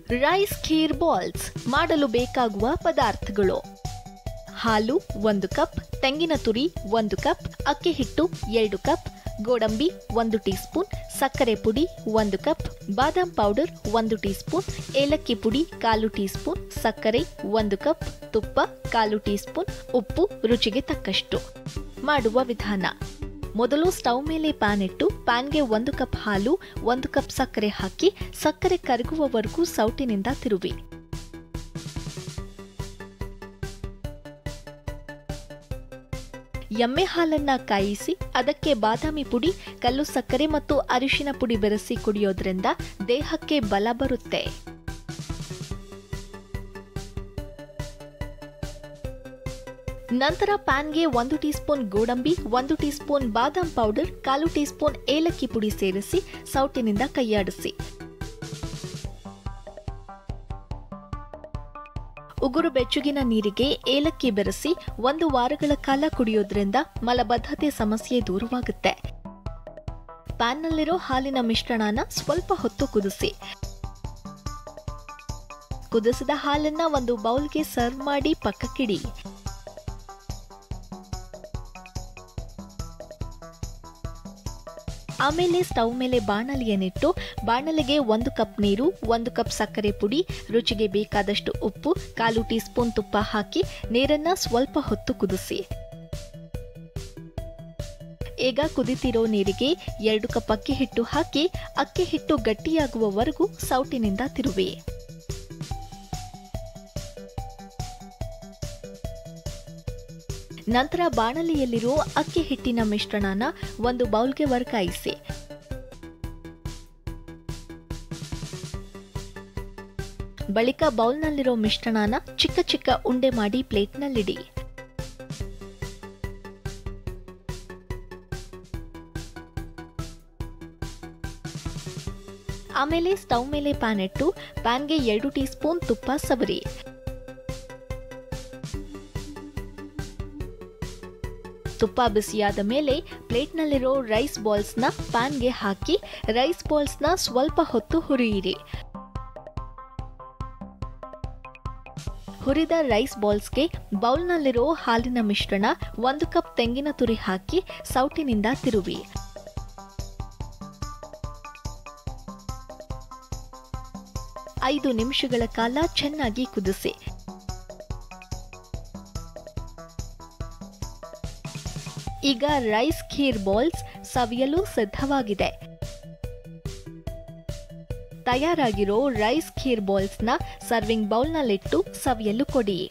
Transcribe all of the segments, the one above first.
rice kheer balls ಮಾಡಲು ಬೇಕಾಗುವ ಪದಾರ್ಥಗಳು ಹಾಲು ಒಂದು ಕಪ್ ತೆಂಗಿನ ತುರಿ ಒಂದು ಕಪ್ ಅಕ್ಕಿ ಹಿಟ್ಟು ಎರಡು ಕಪ್ ಗೋಡಂಬಿ ಒಂದು ಟೀಸ್ಪೂನ್ ಸಕ್ಕರೆ ಪುಡಿ ಒಂದು ಕಪ್ ಬಾದಾಮ್ ಪೌಡರ್ ಒಂದು ಟೀಸ್ಪೂನ್ ಏಲಕ್ಕಿ ಪುಡಿ ಕಾಲು ಟೀಸ್ಪೂನ್ ಸಕ್ಕರೆ ಒಂದು ಕಪ್ ತುಪ್ಪ ಕಾಲು ಟೀಸ್ಪೂನ್ ಉಪ್ಪು ರುಚಿಗೆ ತಕ್ಕಷ್ಟು ಮಾಡುವ ವಿಧಾನ ಮೊದಲು ಸ್ಟವ್ ಮೇಲೆ ಪ್ಯಾನ್ ಇಟ್ಟು ಪ್ಯಾನ್ಗೆ ಒಂದು ಕಪ್ ಹಾಲು ಒಂದು ಕಪ್ ಸಕ್ಕರೆ ಹಾಕಿ ಸಕ್ಕರೆ ಕರಗುವವರೆಗೂ ಸೌಟಿನಿಂದ ತಿರುವಿ ಎಮ್ಮೆ ಹಾಲನ್ನ ಕಾಯಿಸಿ ಅದಕ್ಕೆ ಬಾದಾಮಿ ಪುಡಿ ಕಲ್ಲು ಸಕ್ಕರೆ ಮತ್ತು ಅರಿಶಿನ ಪುಡಿ ಬೆರೆಸಿ ಕುಡಿಯೋದ್ರಿಂದ ದೇಹಕ್ಕೆ ಬಲ ಬರುತ್ತೆ ನಂತರ ಪ್ಯಾನ್ಗೆ ಒಂದು ಟೀಸ್ಪೂನ್ ಗೋಡಂಬಿ ಒಂದು ಟೀಸ್ಪೂನ್ ಬಾದಾಮ್ ಪೌಡರ್ ಕಾಲು ಟೀಸ್ಪೂನ್ ಏಲಕ್ಕಿ ಪುಡಿ ಸೇರಿಸಿ ಸೌಟಿನಿಂದ ಕೈಯಾಡಿಸಿ ಉಗುರು ಬೆಚ್ಚಗಿನ ನೀರಿಗೆ ಏಲಕ್ಕಿ ಬೆರೆಸಿ ಒಂದು ವಾರಗಳ ಕಾಲ ಕುಡಿಯೋದ್ರಿಂದ ಮಲಬದ್ಧತೆ ಸಮಸ್ಯೆ ದೂರವಾಗುತ್ತೆ ಪ್ಯಾನ್ನಲ್ಲಿರೋ ಹಾಲಿನ ಮಿಶ್ರಣನ ಸ್ವಲ್ಪ ಹೊತ್ತು ಕುದಿಸಿ ಕುದಿಸಿದ ಹಾಲನ್ನ ಒಂದು ಬೌಲ್ಗೆ ಸರ್ವ್ ಮಾಡಿ ಪಕ್ಕಕ್ಕಿಡಿ ಆಮೇಲೆ ಸ್ಟವ್ ಮೇಲೆ ಬಾಣಲಿಯನ್ನಿಟ್ಟು ಬಾಣಲಿಗೆ ಒಂದು ಕಪ್ ನೀರು ಒಂದು ಕಪ್ ಸಕ್ಕರೆ ಪುಡಿ ರುಚಿಗೆ ಬೇಕಾದಷ್ಟು ಉಪ್ಪು ಕಾಲು ಟೀ ಸ್ಪೂನ್ ತುಪ್ಪ ಹಾಕಿ ನೀರನ್ನ ಸ್ವಲ್ಪ ಹೊತ್ತು ಕುದಿಸಿ ಈಗ ಕುದಿತಿರೋ ನೀರಿಗೆ ಎರಡು ಕಪ್ ಅಕ್ಕಿ ಹಿಟ್ಟು ಹಾಕಿ ಅಕ್ಕಿ ಹಿಟ್ಟು ಗಟ್ಟಿಯಾಗುವವರೆಗೂ ಸೌಟಿನಿಂದ ತಿರುವಿ ನಂತರ ಬಾಣಲಿಯಲ್ಲಿರೋ ಅಕ್ಕಿ ಹಿಟ್ಟಿನ ಮಿಶ್ರಣನ ಒಂದು ಬೌಲ್ಗೆ ವರ್ಗಾಯಿಸಿ ಬಳಿಕ ಬೌಲ್ನಲ್ಲಿರೋ ಮಿಶ್ರಣನ ಚಿಕ್ಕ ಚಿಕ್ಕ ಉಂಡೆ ಮಾಡಿ ಪ್ಲೇಟ್ನಲ್ಲಿಡಿ ಆಮೇಲೆ ಸ್ಟವ್ ಮೇಲೆ ಪ್ಯಾನ್ ಇಟ್ಟು ಪ್ಯಾನ್ಗೆ ಎರಡು ಟೀ ಸ್ಪೂನ್ ತುಪ್ಪ ಸವರಿ ತುಪ್ಪ ಬಿಸಿಯಾದ ಮೇಲೆ ಪ್ಲೇಟ್ನಲ್ಲಿರೋ ರೈಸ್ ಬಾಲ್ಸ್ನ ಪ್ಯಾನ್ಗೆ ಹಾಕಿ ರೈಸ್ ಬಾಲ್ಸ್ನ ಸ್ವಲ್ಪ ಹೊತ್ತು ಹುರಿಯಿರಿ ಹುರಿದ ರೈಸ್ ಬಾಲ್ಸ್ಗೆ ಬೌಲ್ನಲ್ಲಿರೋ ಹಾಲಿನ ಮಿಶ್ರಣ ಒಂದು ಕಪ್ ತೆಂಗಿನ ತುರಿ ಹಾಕಿ ಸೌಟಿನಿಂದ ತಿರುವಿ ಐದು ನಿಮಿಷಗಳ ಕಾಲ ಚೆನ್ನಾಗಿ ಕುದಿಸಿ ಈಗ ರೈಸ್ ಖೀರ್ ಬಾಲ್ಸ್ ಸವಿಯಲು ಸಿದ್ಧವಾಗಿದೆ ತಯಾರಾಗಿರೋ ರೈಸ್ ಖೀರ್ ಬಾಲ್ಸ್ನ ಸರ್ವಿಂಗ್ ಬೌಲ್ನಲ್ಲಿಟ್ಟು ಸವಿಯಲು ಕೊಡಿ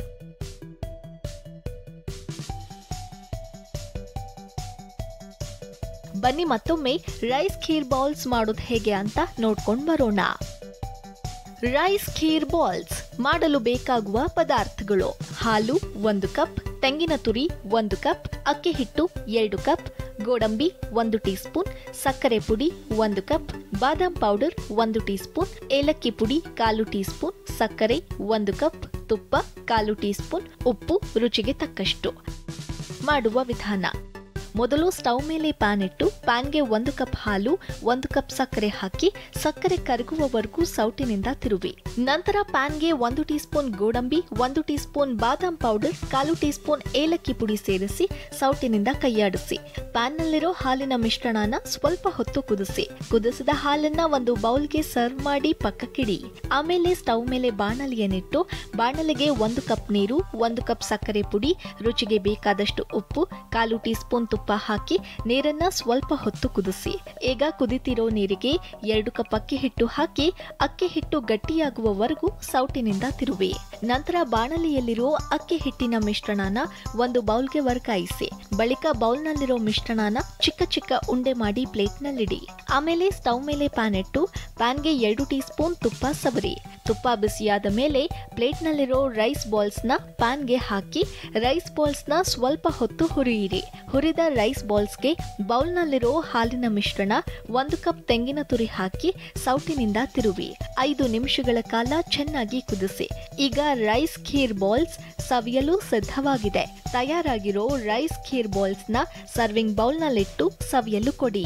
ಬನ್ನಿ ಮತ್ತೊಮ್ಮೆ ರೈಸ್ ಖೀರ್ ಬಾಲ್ಸ್ ಮಾಡೋದು ಹೇಗೆ ಅಂತ ನೋಡ್ಕೊಂಡು ಬರೋಣ ರೈಸ್ ಖೀರ್ ಬಾಲ್ಸ್ ಮಾಡಲು ಬೇಕಾಗುವ ಪದಾರ್ಥಗಳು ಹಾಲು ಒಂದು ಕಪ್ ತೆಂಗಿನ ತುರಿ ಒಂದು ಕಪ್ ಅಕ್ಕಿ ಹಿಟ್ಟು ಎರಡು ಕಪ್ ಗೋಡಂಬಿ ಒಂದು ಟೀ ಸ್ಪೂನ್ ಸಕ್ಕರೆ ಪುಡಿ ಒಂದು ಕಪ್ ಬಾದಾಮ್ ಪೌಡರ್ ಒಂದು ಟೀ ಸ್ಪೂನ್ ಏಲಕ್ಕಿ ಪುಡಿ ಕಾಲು ಟೀ ಸ್ಪೂನ್ ಸಕ್ಕರೆ ಒಂದು ಕಪ್ ತುಪ್ಪ ಕಾಲು ಟೀ ಸ್ಪೂನ್ ಉಪ್ಪು ರುಚಿಗೆ ತಕ್ಕಷ್ಟು ಮಾಡುವ ವಿಧಾನ ಮೊದಲು ಸ್ಟವ್ ಮೇಲೆ ಪ್ಯಾನ್ ಇಟ್ಟು ಪ್ಯಾನ್ಗೆ ಒಂದು ಕಪ್ ಹಾಲು ಒಂದು ಕಪ್ ಸಕ್ಕರೆ ಹಾಕಿ ಸಕ್ಕರೆ ಕರಗುವವರೆಗೂ ಸೌಟಿನಿಂದ ತಿರುವಿ ನಂತರ ಪ್ಯಾನ್ಗೆ ಒಂದು ಟೀ ಸ್ಪೂನ್ ಗೋಡಂಬಿ ಒಂದು ಟೀ ಸ್ಪೂನ್ ಬಾದಾಮ್ ಪೌಡರ್ ಕಾಲು ಟೀ ಸ್ಪೂನ್ ಏಲಕ್ಕಿ ಪುಡಿ ಸೇರಿಸಿ ಸೌಟಿನಿಂದ ಕೈಯಾಡಿಸಿ ಪ್ಯಾನ್ನಲ್ಲಿರೋ ಹಾಲಿನ ಮಿಶ್ರಣನ ಸ್ವಲ್ಪ ಹೊತ್ತು ಕುದಿಸಿ ಕುದಿಸಿದ ಹಾಲನ್ನ ಒಂದು ಬೌಲ್ಗೆ ಸರ್ವ್ ಮಾಡಿ ಪಕ್ಕಕ್ಕಿಡಿ ಆಮೇಲೆ ಸ್ಟವ್ ಮೇಲೆ ಬಾಣಲಿಯನ್ನಿಟ್ಟು ಬಾಣಲಿಗೆ ಒಂದು ಕಪ್ ನೀರು ಒಂದು ಕಪ್ ಸಕ್ಕರೆ ಪುಡಿ ರುಚಿಗೆ ಬೇಕಾದಷ್ಟು ಉಪ್ಪು ಕಾಲು ಟೀ ಸ್ಪೂನ್ ತುಪ್ಪ ಹಾಕಿ ನೀರನ್ನ ಸ್ವಲ್ಪ ಹೊತ್ತು ಕುದಿಸಿ ಈಗ ಕುದಿತಿರೋ ನೀರಿಗೆ ಎರಡು ಕಪ್ ಅಕ್ಕಿ ಹಿಟ್ಟು ಹಾಕಿ ಅಕ್ಕಿ ಹಿಟ್ಟು ಗಟ್ಟಿಯಾಗುವವರೆಗೂ ಸೌಟಿನಿಂದ ತಿರುವಿ ನಂತರ ಬಾಣಲಿಯಲ್ಲಿರೋ ಅಕ್ಕಿ ಹಿಟ್ಟಿನ ಮಿಶ್ರಣನ ಒಂದು ಬೌಲ್ಗೆ ವರ್ಗಾಯಿಸಿ ಬಳಿಕ ಬೌಲ್ನಲ್ಲಿರೋ ಮಿಶ್ರಣನ ಚಿಕ್ಕ ಚಿಕ್ಕ ಉಂಡೆ ಮಾಡಿ ಪ್ಲೇಟ್ನಲ್ಲಿಡಿ ಆಮೇಲೆ ಸ್ಟವ್ ಮೇಲೆ ಪ್ಯಾನ್ ಇಟ್ಟು ಪ್ಯಾನ್ಗೆ ಎರಡು ಟೀ ಸ್ಪೂನ್ ತುಪ್ಪ ಸವರಿ ತುಪ್ಪ ಬಿಸಿಯಾದ ಮೇಲೆ ಪ್ಲೇಟ್ನಲ್ಲಿರೋ ರೈಸ್ ಬಾಲ್ಸ್ನ ಪ್ಯಾನ್ಗೆ ಹಾಕಿ ರೈಸ್ ಬಾಲ್ಸ್ನ ಸ್ವಲ್ಪ ಹೊತ್ತು ಹುರಿಯಿರಿ ಹುರಿದ ರೈಸ್ ಬಾಲ್ಸ್ಗೆ ಬೌಲ್ನಲ್ಲಿರೋ ಹಾಲಿನ ಮಿಶ್ರಣ ಒಂದು ಕಪ್ ತೆಂಗಿನ ತುರಿ ಹಾಕಿ ಸೌಟಿನಿಂದ ತಿರುವಿ ಐದು ನಿಮಿಷಗಳ ಕಾಲ ಚೆನ್ನಾಗಿ ಕುದಿಸಿ ಈಗ ರೈಸ್ ಖೀರ್ ಬಾಲ್ಸ್ ಸವಿಯಲು ಸಿದ್ಧವಾಗಿದೆ ತಯಾರಾಗಿರೋ ರೈಸ್ ಖೀರ್ ಬಾಲ್ಸ್ನ ಸರ್ವಿಂಗ್ ಬೌಲ್ನಲ್ಲಿಟ್ಟು ಸವಿಯಲು ಕೊಡಿ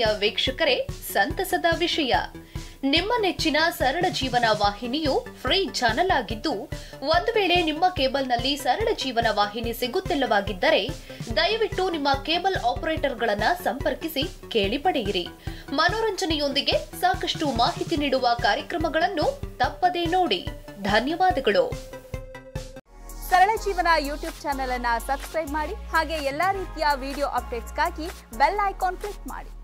ವೀಕ್ಷಕರೇ ಸಂತಸದ ವಿಷಯ ನಿಮ್ಮ ನೆಚ್ಚಿನ ಸರಳ ಜೀವನ ವಾಹಿನಿಯು ಫ್ರೀ ಚಾನೆಲ್ ಆಗಿದ್ದು ಒಂದು ವೇಳೆ ನಿಮ್ಮ ಕೇಬಲ್ನಲ್ಲಿ ಸರಳ ಜೀವನ ವಾಹಿನಿ ಸಿಗುತ್ತಿಲ್ಲವಾಗಿದ್ದರೆ ದಯವಿಟ್ಟು ನಿಮ್ಮ ಕೇಬಲ್ ಆಪರೇಟರ್ಗಳನ್ನ ಸಂಪರ್ಕಿಸಿ ಕೇಳಿ ಪಡೆಯಿರಿ ಮನೋರಂಜನೆಯೊಂದಿಗೆ ಸಾಕಷ್ಟು ಮಾಹಿತಿ ನೀಡುವ ಕಾರ್ಯಕ್ರಮಗಳನ್ನು ತಪ್ಪದೇ ನೋಡಿ ಧನ್ಯವಾದಗಳು ಸರಳ ಜೀವನ ಯೂಟ್ಯೂಬ್ ಚಾನೆಲ್ ಅನ್ನ ಸಬ್ಸ್ಕ್ರೈಬ್ ಮಾಡಿ ಹಾಗೆ ಎಲ್ಲಾ ರೀತಿಯ ವಿಡಿಯೋ ಅಪ್ಡೇಟ್ಸ್ಗಾಗಿ ಬೆಲ್ ಐಕಾನ್ ಕ್ಲಿಕ್ ಮಾಡಿ